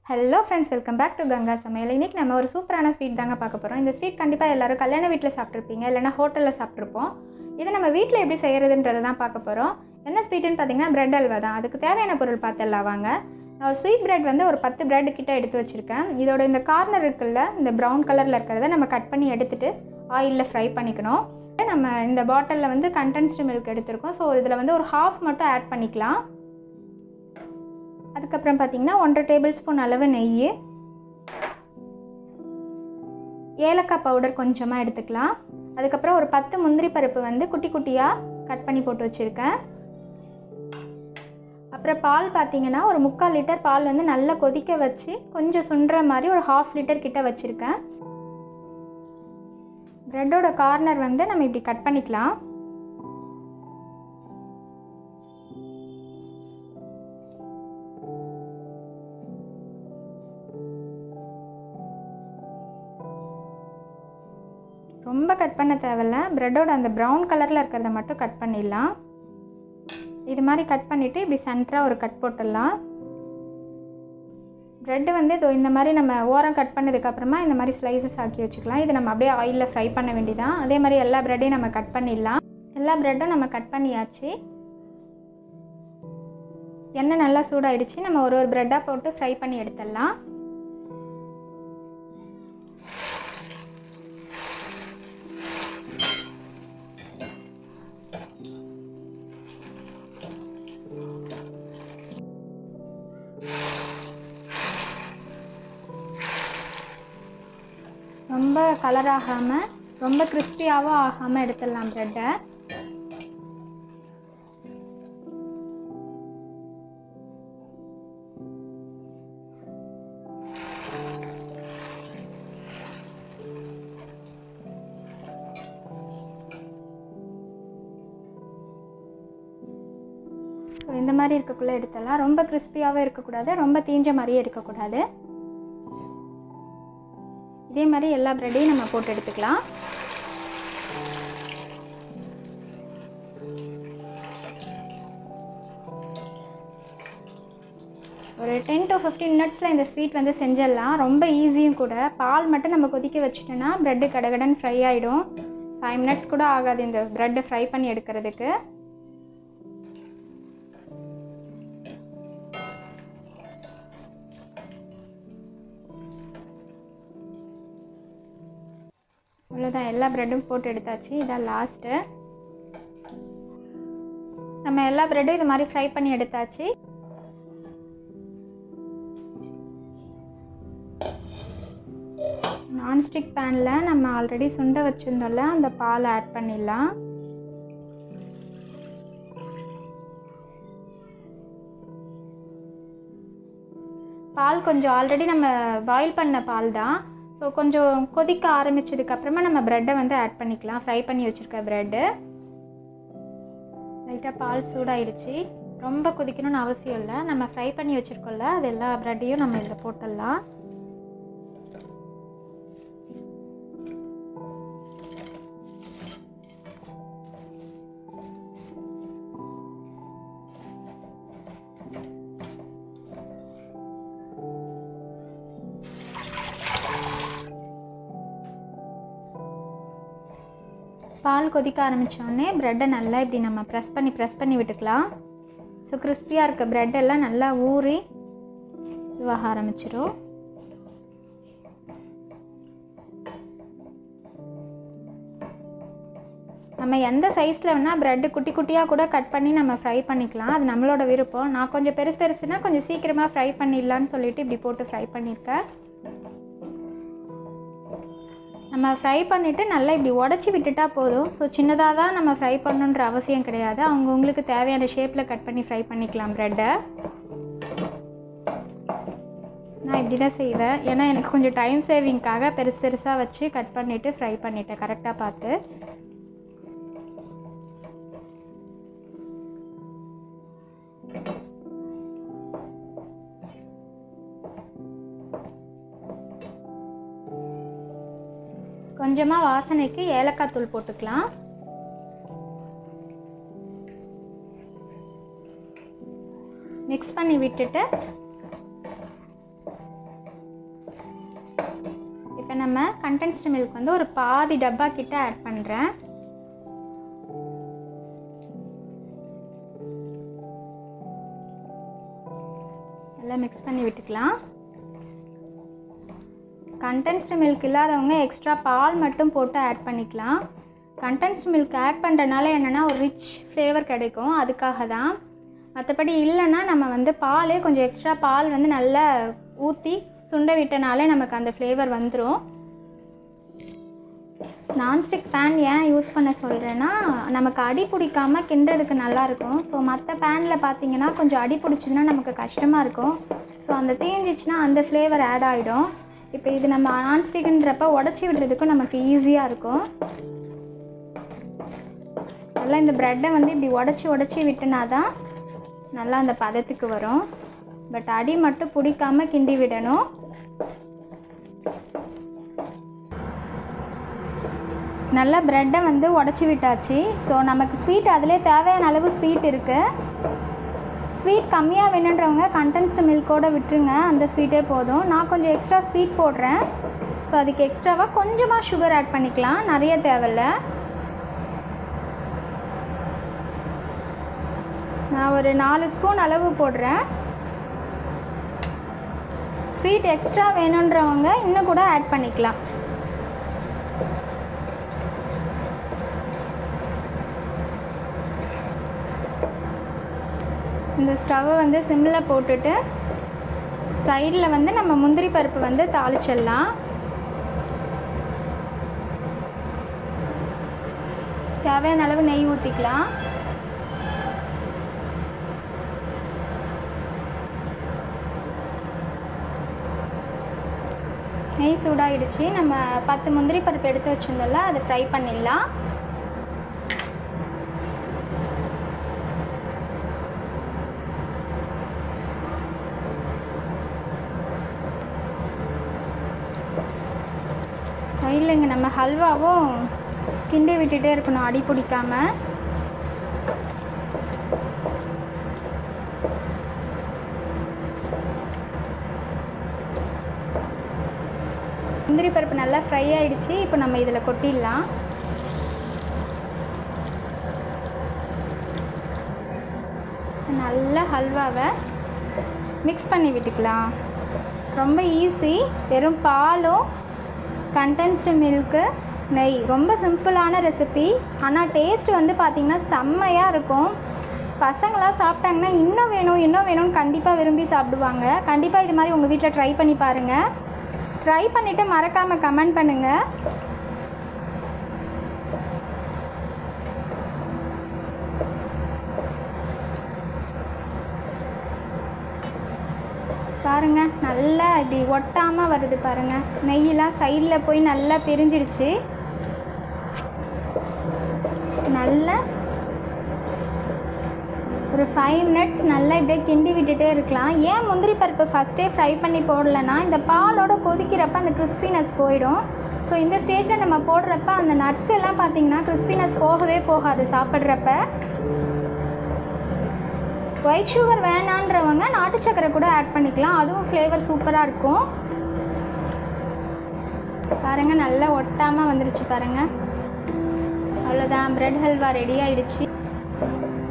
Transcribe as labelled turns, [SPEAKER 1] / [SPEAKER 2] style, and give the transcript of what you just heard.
[SPEAKER 1] hello friends welcome back to Ganga Samayal இன்றைக்கி நம்ம ஒரு சூப்பரான ஸ்வீட் தாங்க பார்க்க போகிறோம் இந்த ஸ்வீட் கண்டிப்பாக எல்லாரும் கல்யாண வீட்டில் சாப்பிட்ருப்பீங்க இல்லைனா ஹோட்டலில் சாப்பிட்ருப்போம் இதை நம்ம வீட்டில் எப்படி செய்கிறதுன்றதை தான் பார்க்க போகிறோம் என்ன ஸ்வீட்டுன்னு பார்த்தீங்கன்னா பிரெட் அல்வா தான் அதுக்கு தேவையான பொருள் பார்த்துடலாம் வாங்க நான் ஸ்வீட் பிரெட் வந்து ஒரு பத்து பிரெட் கிட்ட எடுத்து வச்சுருக்கேன் இதோட இந்த கார்னர் இருக்குல்ல இந்த ப்ரௌன் கலரில் இருக்கிறத நம்ம கட் பண்ணி எடுத்துட்டு ஆயிலில் ஃப்ரை பண்ணிக்கணும் நம்ம இந்த பாட்டிலில் வந்து கண்டென்ஸ்டு மில்க் எடுத்திருக்கோம் ஸோ இதில் வந்து ஒரு ஹாஃப் மட்டும் ஆட் பண்ணிக்கலாம் அதுக்கப்புறம் பார்த்தீங்கன்னா ஒன்றரை டேபிள் ஸ்பூன் அளவு நெய் ஏலக்காய் பவுடர் கொஞ்சமாக எடுத்துக்கலாம் அதுக்கப்புறம் ஒரு பத்து முந்திரி பருப்பு வந்து குட்டி குட்டியாக கட் பண்ணி போட்டு வச்சுருக்கேன் அப்புறம் பால் பார்த்தீங்கன்னா ஒரு முக்கால் லிட்டர் பால் வந்து நல்லா கொதிக்க வச்சு கொஞ்சம் சுண்டுற மாதிரி ஒரு ஹாஃப் லிட்டர் கிட்ட வச்சுருக்கேன் ப்ரெட்டோட கார்னர் வந்து நம்ம இப்படி கட் பண்ணிக்கலாம் ரொம்ப கட் பண்ண தேவையில்ல ப்ரெட்டோட அந்த ப்ரௌன் கலரில் இருக்கிறத மட்டும் கட் பண்ணிடலாம் இது மாதிரி கட் பண்ணிவிட்டு இப்படி சென்டராக ஒரு கட் போட்டுடலாம் ப்ரெட்டு வந்து இதோ இந்த மாதிரி நம்ம ஓரம் கட் பண்ணதுக்கப்புறமா இந்த மாதிரி ஸ்லைசஸ் ஆக்கி வச்சுக்கலாம் இது நம்ம அப்படியே ஆயிலில் ஃப்ரை பண்ண வேண்டியதான் அதே மாதிரி எல்லா ப்ரெட்டையும் நம்ம கட் பண்ணிடலாம் எல்லா ப்ரெட்டும் நம்ம கட் பண்ணியாச்சு எண்ணெய் நல்லா சூடாயிடுச்சு நம்ம ஒரு ஒரு ப்ரெட்டாக போட்டு ஃப்ரை பண்ணி எடுத்துடலாம் ரொம்ப கலர் ஆகாமல் ரொம்ப கிறிஸ்பியாகவும் ஆகாமல் எடுத்துடலாம் ப்ரெட்டை ஸோ இந்த மாதிரி இருக்கக்குள்ளே எடுத்துடலாம் ரொம்ப கிறிஸ்பியாகவும் இருக்கக்கூடாது ரொம்ப தீஞ்ச மாதிரியே இருக்கக்கூடாது இதே மாதிரி எல்லா ப்ரெட்டையும் நம்ம போட்டு எடுத்துக்கலாம் ஒரு டென் டு ஃபிஃப்டீன் மினிட்ஸில் இந்த ஸ்வீட் வந்து செஞ்சிடலாம் ரொம்ப ஈஸியும் கூட பால் மட்டும் நம்ம கொதிக்க வச்சுட்டோன்னா ப்ரெட்டு கடகடன் ஃப்ரை ஆகிடும் ஃபைவ் மினிட்ஸ் கூட ஆகாது இந்த ப்ரெட்டை ஃப்ரை பண்ணி எடுக்கிறதுக்கு அவ்வளோதான் எல்லா ப்ரெட்டும் போட்டு எடுத்தாச்சு இதான் லாஸ்ட்டு நம்ம எல்லா ப்ரெட்டும் இது மாதிரி ஃப்ரை பண்ணி எடுத்தாச்சு நான்ஸ்டிக் பேனில் நம்ம ஆல்ரெடி சுண்ட வச்சுருந்தோம்ல அந்த பால் ஆட் பண்ணிடலாம் பால் கொஞ்சம் ஆல்ரெடி நம்ம பாயில் பண்ண பால் தான் ஸோ கொஞ்சம் கொதிக்க ஆரம்பித்ததுக்கப்புறமா நம்ம ப்ரெட்டை வந்து ஆட் பண்ணிக்கலாம் ஃப்ரை பண்ணி வச்சுருக்க ப்ரெட்டு லைட்டாக பால் சூடாயிடுச்சு ரொம்ப கொதிக்கணும்னு அவசியம் இல்லை நம்ம ஃப்ரை பண்ணி வச்சுருக்கோம்ல அது எல்லா ப்ரெட்டையும் நம்ம இதில் போட்டுடலாம் பால் கொதிக்க ஆரம்பித்தோடனே ப்ரெட்டை நல்லா இப்படி நம்ம ப்ரெஸ் பண்ணி ப்ரெஸ் பண்ணி விட்டுக்கலாம் ஸோ கிறிஸ்பியாக இருக்க ப்ரெட் எல்லாம் நல்லா ஊறி இதுவாக ஆரம்பிச்சிடும் நம்ம எந்த சைஸில் வேணால் ப்ரெட்டு குட்டி குட்டியாக கூட கட் பண்ணி நம்ம ஃப்ரை பண்ணிக்கலாம் அது நம்மளோட விருப்பம் நான் கொஞ்சம் பெருசு பெருசுனா கொஞ்சம் சீக்கிரமாக ஃப்ரை பண்ணிடலான்னு சொல்லிட்டு இப்படி போட்டு ஃப்ரை பண்ணியிருக்கேன் நம்ம ஃப்ரை பண்ணிவிட்டு நல்லா இப்படி உடச்சி விட்டுட்டா போதும் ஸோ சின்னதாக தான் நம்ம ஃப்ரை பண்ணணுன்ற அவசியம் கிடையாது அவங்கவுங்களுக்கு தேவையான ஷேப்பில் கட் பண்ணி ஃப்ரை பண்ணிக்கலாம் ப்ரெட்டை நான் இப்படி தான் செய்வேன் ஏன்னா எனக்கு கொஞ்சம் டைம் சேவிங்க்காக பெருசு பெருசாக வச்சு கட் பண்ணிவிட்டு ஃப்ரை பண்ணிட்டேன் கரெக்டாக பார்த்து கொஞ்சமாக வாசனைக்கு ஏலக்காய் தூள் போட்டுக்கலாம் மிக்ஸ் பண்ணி விட்டுட்டு கண்டென்ஸ்டு மில்க் வந்து ஒரு பாதி டப்பா கிட்ட ஆட் பண்ணுறேன் எல்லாம் மிக்ஸ் பண்ணி விட்டுக்கலாம் கண்டென்ஸ்டு மில்க் இல்லாதவங்க எக்ஸ்ட்ரா பால் மட்டும் போட்டு ஆட் பண்ணிக்கலாம் கண்டென்ஸ்டு மில்க் ஆட் பண்ணுறனால என்னென்னா ஒரு ரிச் ஃப்ளேவர் கிடைக்கும் அதுக்காக தான் மற்றபடி இல்லைன்னா நம்ம வந்து பாலே கொஞ்சம் எக்ஸ்ட்ரா பால் வந்து நல்லா ஊற்றி சுண்ட விட்டனாலே நமக்கு அந்த ஃப்ளேவர் வந்துடும் நான்ஸ்டிக் பேன் ஏன் யூஸ் பண்ண சொல்கிறேன்னா நமக்கு அடி பிடிக்காம கிண்டுறதுக்கு நல்லாயிருக்கும் ஸோ மற்ற பேனில் பார்த்தீங்கன்னா கொஞ்சம் அடி பிடிச்சதுன்னா நமக்கு கஷ்டமாக இருக்கும் ஸோ அந்த தீஞ்சிச்சுன்னா அந்த ஃப்ளேவர் ஆட் ஆகிடும் இப்போ இது நம்ம நான்ஸ்டிக்குன்றப்ப உடச்சி விடுறதுக்கும் நமக்கு ஈஸியாக இருக்கும் நல்லா இந்த ப்ரெட்டை வந்து இப்படி உடச்சி உடச்சி விட்டுனா தான் நல்லா அந்த பதத்துக்கு வரும் பட் அடி மட்டும் பிடிக்காம கிண்டி விடணும் நல்லா ப்ரெட்டை வந்து உடச்சி விட்டாச்சு ஸோ நமக்கு ஸ்வீட் அதிலே தேவையான அளவு ஸ்வீட் இருக்குது ஸ்வீட் கம்மியாக வேணுன்றவங்க கண்டென்ஸ்டு மில்கோடு விட்டுருங்க அந்த ஸ்வீட்டே போதும் நான் கொஞ்சம் எக்ஸ்ட்ரா ஸ்வீட் போடுறேன் ஸோ அதுக்கு எக்ஸ்ட்ராவாக கொஞ்சமாக சுகர் ஆட் பண்ணிக்கலாம் நிறைய தேவையில்ல நான் ஒரு நாலு ஸ்பூன் அளவு போடுறேன் ஸ்வீட் எக்ஸ்ட்ரா வேணுன்றவங்க இன்னும் கூட ஆட் பண்ணிக்கலாம் இந்த ஸ்டவ்வை வந்து சிம்மில் போட்டுட்டு சைடில் வந்து நம்ம முந்திரி பருப்பு வந்து தாளிச்சிடலாம் தேவையான அளவு நெய் ஊற்றிக்கலாம் நெய் சூடாகிடுச்சு நம்ம பத்து முந்திரி பருப்பு எடுத்து வச்சுருந்தோம்ல அதை ஃப்ரை பண்ணிடலாம் சைடில் இங்கே நம்ம ஹல்வாவும் கிண்டி விட்டுட்டே இருக்கணும் அடி பிடிக்காம முந்திரி பருப்பு நல்லா ஃப்ரை ஆயிடுச்சு இப்போ நம்ம இதில் கொட்டிடலாம் நல்ல ஹல்வாவை மிக்ஸ் பண்ணி விட்டுக்கலாம் ரொம்ப ஈஸி வெறும் பாலும் கண்டென்ஸ்டு மில்க்கு நெய் ரொம்ப சிம்பிளான ரெசிபி ஆனால் டேஸ்ட் வந்து பார்த்திங்கன்னா செம்மையாக இருக்கும் பசங்களாம் சாப்பிட்டாங்கன்னா இன்னும் வேணும் இன்னும் வேணும்னு கண்டிப்பாக விரும்பி சாப்பிடுவாங்க கண்டிப்பாக இது மாதிரி உங்கள் வீட்டில் ட்ரை பண்ணி பாருங்கள் ட்ரை பண்ணிவிட்டு மறக்காமல் கமெண்ட் பண்ணுங்கள் பாருங்க நல்லா இப்படி ஒட்டாமல் வருது பாருங்க நெய்யெல்லாம் சைடில் போய் நல்லா பிரிஞ்சிடுச்சு நல்லா ஒரு ஃபைவ் மினிட்ஸ் நல்லா இப்படியே கிண்டி விட்டுட்டே இருக்கலாம் ஏன் முந்திரி பருப்பு ஃபஸ்ட்டே ஃப்ரை பண்ணி போடலைன்னா இந்த பாலோட கொதிக்கிறப்ப அந்த கிறிஸ்பினஸ் போயிடும் ஸோ இந்த ஸ்டேஜில் நம்ம போடுறப்ப அந்த நட்ஸ் எல்லாம் பார்த்தீங்கன்னா கிறிஸ்பினஸ் போகவே போகாது சாப்பிட்றப்ப ஒயிட் சுகர் வேணான்றவங்க நாட்டு சக்கரை கூட ஆட் பண்ணிக்கலாம் அதுவும் ஃப்ளேவர் சூப்பராக இருக்கும் பாருங்கள் நல்லா ஒட்டாமல் வந்துருச்சு பாருங்கள் அவ்வளோதான் பிரெட் ஹல்வா ரெடி ஆயிடுச்சு